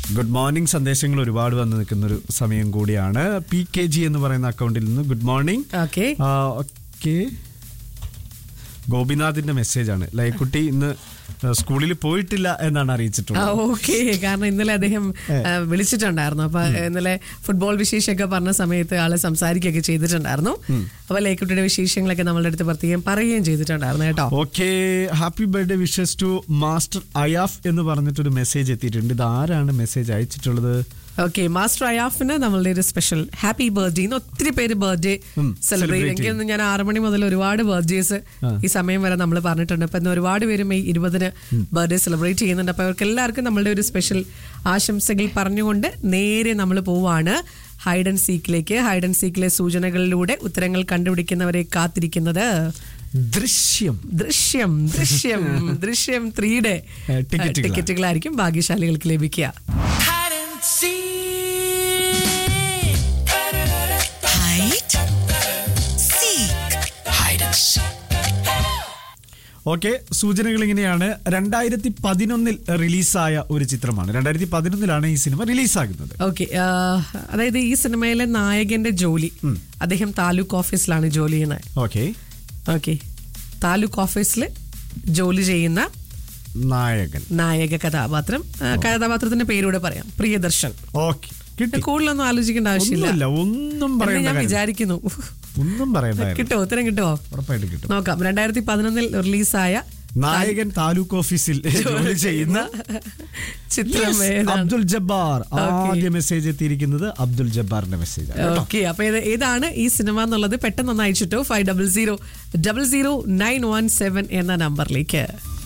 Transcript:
Good morning സന്ദേശങ്ങൾ ഒരുപാട് വന്ന് നിൽക്കുന്ന ഒരു സമയം കൂടിയാണ് പി കെ ജി എന്ന് പറയുന്ന അക്കൗണ്ടിൽ നിന്ന് ഗുഡ് മോർണിംഗ് ഓക്കെ ഓക്കെ ഗോപിനാഥിന്റെ മെസ്സേജ് ആണ് ലൈക്കുട്ടി ഇന്ന് ആ, സ്കൂളിൽ പോയിട്ടില്ല എന്നാണ് അറിയിച്ചിട്ടുള്ളത് ഓക്കെ കാരണം ഇന്നലെ അദ്ദേഹം ആ, വിളിച്ചിട്ടുണ്ടായിരുന്നു അപ്പൊ ഇന്നലെ ഫുട്ബോൾ വിശേഷമൊക്കെ പറഞ്ഞ സമയത്ത് ആള് സംസാരിക്കുകയൊക്കെ ചെയ്തിട്ടുണ്ടായിരുന്നു അപ്പൊ ലേക്കുട്ടിയുടെ വിശേഷങ്ങളൊക്കെ നമ്മളുടെ അടുത്ത് പ്രത്യേകം പറയുകയും ചെയ്തിട്ടുണ്ടായിരുന്നു കേട്ടോ okay happy birthday wishes to master Ayaf എന്ന് പറഞ്ഞിട്ടൊരു മെസ്സേജ് എത്തിയിട്ടുണ്ട് ഇത് ആരാണ് മെസ്സേജ് അയച്ചിട്ടുള്ളത് ഓക്കെ മാസ്റ്റർ അയാഫിന് നമ്മളുടെ ഒരു സ്പെഷ്യൽ ഹാപ്പി ബർത്ത്ഡേ ഇന്ന് ഒത്തിരി പേര് ബർത്ത്ഡേ ഉം, സെലിബ്രേറ്റ് celebrate എനിക്ക് തോന്നുന്നു ഞാൻ ആറ് മണി മുതൽ ഒരുപാട് ബർത്ത്ഡേസ് ഈ സമയം വരെ നമ്മൾ പറഞ്ഞിട്ടുണ്ട് അപ്പൊ ഇന്ന് ഒരുപാട് പേര് മെയ് ഇരുപതിന് ബർത്ത്ഡേ സെലിബ്രേറ്റ് ചെയ്യുന്നുണ്ട് അപ്പൊ അവർക്ക് എല്ലാവർക്കും നമ്മളുടെ ഒരു സ്പെഷ്യൽ ആശംസകൾ പറഞ്ഞുകൊണ്ട് നേരെ നമ്മൾ പോവാണ് ഹൈഡ് ആൻഡ് സീക്കിലേക്ക് ഹൈഡ് ആൻഡ് സീക്കിലെ സൂചനകളിലൂടെ ഉത്തരങ്ങൾ കണ്ടുപിടിക്കുന്നവരെ കാത്തിരിക്കുന്നത് ദൃശ്യം ദൃശ്യം ദൃശ്യം ദൃശ്യം ത്രീയുടെ ഏ, ടിക്കറ്റുകളാണ്. ടിക്കറ്റുകളായിരിക്കും ഭാഗ്യശാലികൾക്ക് ലഭിക്കുക hide and seek. Hide, seek, Hide and seek. Okay സൂചനകൾ ഇങ്ങനെയാണ് രണ്ടായിരത്തി പതിനൊന്നിൽ റിലീസായ ഒരു ചിത്രമാണ് രണ്ടായിരത്തി പതിനൊന്നിലാണ് ഈ സിനിമ റിലീസാകുന്നത് ഓക്കെ അതായത് ഈ സിനിമയിലെ നായകന്റെ ജോലി അദ്ദേഹം താലൂക്ക് ഓഫീസിലാണ് ജോലി ചെയ്യുന്നത് ഓക്കെ ഓക്കെ താലൂക്ക് ഓഫീസിൽ ജോലി ചെയ്യുന്ന നായകൻ നായക കഥാപാത്രം ആ, കഥാപാത്രത്തിന്റെ പേരൂടെ പറയാം പ്രിയദർശൻ ഓക്കെ കിട്ടി കൂടുതലൊന്നും ആലോചിക്കേണ്ട ആവശ്യമില്ല ഒന്നുമില്ല ഒന്നും എന്ന് പറയേണ്ട ഞാൻ കാര്യം. വിചാരിക്കുന്നു ഒന്നും പറയേണ്ട കാര്യം. കിട്ടോ ഉത്തരം കിട്ടുമോ ഉറപ്പായിട്ട് കിട്ടും നോക്കാം രണ്ടായിരത്തി പതിനൊന്നിൽ റിലീസായ നായകൻ താലൂക്ക് ഓഫീസിൽ ജോലി ചെയ്യുന്ന ചിത്രം Yes, ഏതാണ് അബ്ദുൽ ജബ്ബാർ Okay. ആദ്യ മെസ്സേജ് എത്തിയിരിക്കുന്നത് അബ്ദുൽ ജബ്ബാറിന്റെ മെസ്സേജ് ആണ് ഓക്കെ അപ്പൊ ഇത് ഏതാണ് ഈ സിനിമ എന്നുള്ളത് പെട്ടെന്ന് ഒന്ന് അയച്ചിട്ടോ five double zero double zero nine one seven എന്ന നമ്പറിലേക്ക്